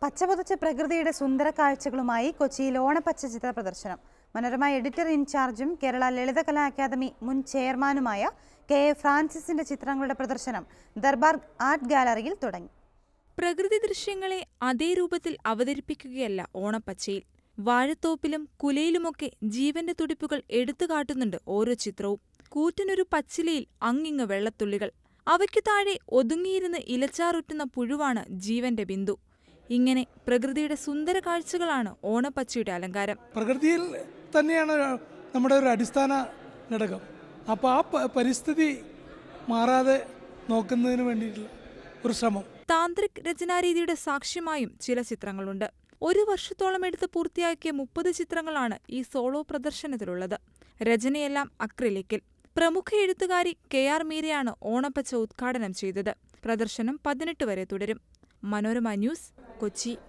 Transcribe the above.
പച്ചപുതച്ച പ്രകൃതിയുടെ സുന്ദര കാഴ്ചകളുമായി കൊച്ചിയിൽ ഓണപ്പച്ച ചിത്ര പ്രദർശനം മനോരമ എഡിറ്റർ ഇൻചാർജും കേരള ലളിതകലാ അക്കാദമി മുൻ ചെയർമാനുമായ കെ എ ഫ്രാൻസിസിന്റെ ചിത്രങ്ങളുടെ പ്രദർശനം ദർബാർ ആർട്ട് ഗാലറിയിൽ തുടങ്ങി പ്രകൃതി ദൃശ്യങ്ങളെ അതേ രൂപത്തിൽ അവതരിപ്പിക്കുകയല്ല ഓണപ്പച്ചയിൽ വാഴത്തോപ്പിലും കുലയിലുമൊക്കെ ജീവന്റെ തുടിപ്പുകൾ എടുത്തുകാട്ടുന്നുണ്ട് ഓരോ ചിത്രവും കൂറ്റനൊരു പച്ചിലയിൽ അങ്ങിങ്ങ് വെള്ളത്തുള്ളികൾ അവയ്ക്കു താഴെ ഒതുങ്ങിയിരുന്ന് ഇലച്ചാറുറ്റുന്ന പുഴുവാണ് ജീവന്റെ ബിന്ദു ഇങ്ങനെ പ്രകൃതിയുടെ സുന്ദര കാഴ്ചകളാണ് ഓണപ്പച്ചയുടെ അലങ്കാരം പ്രകൃതിയിൽ തന്നെയാണ് നമ്മുടെ ഒരു അടിസ്ഥാന ഘടകം അപ്പോൾ ആ പ- പരിസ്ഥിതി മാറാതെ നോക്കുന്നതിന് വേണ്ടിയിട്ടുള്ള ഒരു ശ്രമം താന്ത്രിക് രചനാരീതിയുടെ സാക്ഷ്യമായും ചില ചിത്രങ്ങളുണ്ട് ഒരു വർഷത്തോളം എടുത്ത് പൂർത്തിയാക്കിയ മുപ്പത് ചിത്രങ്ങളാണ് ഈ സോളോ പ്രദർശനത്തിലുള്ളത് രചനയെല്ലാം അക്രിലിക്കിൽ പ്രമുഖ എഴുത്തുകാരി കെ ആർ മീരയാണ് ഓണപ്പച്ച ഉദ്ഘാടനം ചെയ്തത് പ്രദർശനം പതിനെട്ട് വരെ തുടരും മനോരമ ന്യൂസ് കൊച്ചി